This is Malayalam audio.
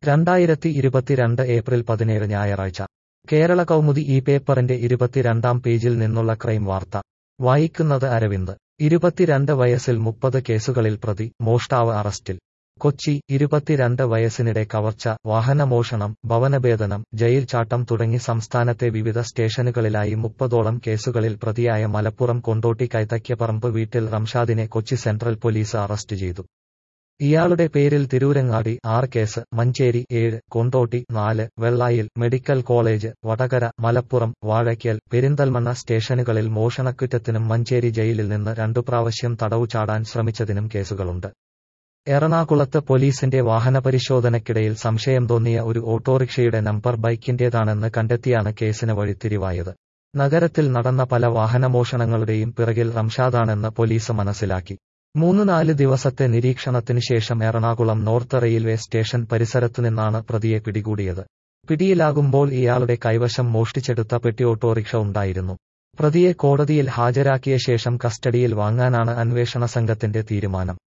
രണ്ടായിരത്തി ഇരുപത്തിരണ്ട് ഏപ്രിൽ പതിനേഴ് ഞായറാഴ്ച കേരള കൗമുദി ഈ പേപ്പറിന്റെ ഇരുപത്തിരണ്ടാം പേജിൽ നിന്നുള്ള ക്രൈം വാർത്ത വായിക്കുന്നത് അരവിന്ദ് ഇരുപത്തിരണ്ട് വയസ്സിൽ മുപ്പത് കേസുകളിൽ പ്രതി മോഷ്ടാവ് അറസ്റ്റിൽ കൊച്ചി ഇരുപത്തിരണ്ട് വയസ്സിനിടെ കവർച്ച വാഹനമോഷണം ഭവനഭേദനം ജയിൽ ചാട്ടം തുടങ്ങി സംസ്ഥാനത്തെ വിവിധ സ്റ്റേഷനുകളിലായി മുപ്പതോളം കേസുകളിൽ പ്രതിയായ മലപ്പുറം കൊണ്ടോട്ടി കൈതയ്ക്കപ്പറമ്പ് വീട്ടിൽ റംഷാദിനെ കൊച്ചി സെൻട്രൽ പോലീസ് അറസ്റ്റ് ചെയ്തു ഇയാളുടെ പേരിൽ തിരൂരങ്ങാടി ആറ് കേസ് മഞ്ചേരി ഏഴ് കൊണ്ടോട്ടി നാല് വെള്ളായിൽ മെഡിക്കൽ കോളേജ് വടകര മലപ്പുറം വാഴയ്ക്കൽ പെരിന്തൽമണ്ണ സ്റ്റേഷനുകളിൽ മോഷണക്കുറ്റത്തിനും മഞ്ചേരി ജയിലിൽ നിന്ന് രണ്ടു പ്രാവശ്യം തടവു ചാടാൻ ശ്രമിച്ചതിനും കേസുകളുണ്ട് എറണാകുളത്ത് പോലീസിന്റെ വാഹനപരിശോധനയ്ക്കിടയിൽ സംശയം തോന്നിയ ഒരു ഓട്ടോറിക്ഷയുടെ നമ്പർ ബൈക്കിന്റേതാണെന്ന് കണ്ടെത്തിയാണ് കേസിന് വഴിത്തിരിവായത് നഗരത്തിൽ നടന്ന പല വാഹനമോഷണങ്ങളുടെയും പിറകിൽ റംഷാദാണെന്ന് പോലീസ് മനസ്സിലാക്കി മൂന്ന് നാല് ദിവസത്തെ നിരീക്ഷണത്തിന് ശേഷം എറണാകുളം നോർത്ത് റെയിൽവേ സ്റ്റേഷൻ പരിസരത്തുനിന്നാണ് പ്രതിയെ പിടികൂടിയത് പിടിയിലാകുമ്പോൾ ഇയാളുടെ കൈവശം മോഷ്ടിച്ചെടുത്ത പെട്ടി ഓട്ടോറിക്ഷ ഉണ്ടായിരുന്നു പ്രതിയെ കോടതിയിൽ ഹാജരാക്കിയ ശേഷം കസ്റ്റഡിയിൽ വാങ്ങാനാണ് അന്വേഷണ സംഘത്തിന്റെ തീരുമാനം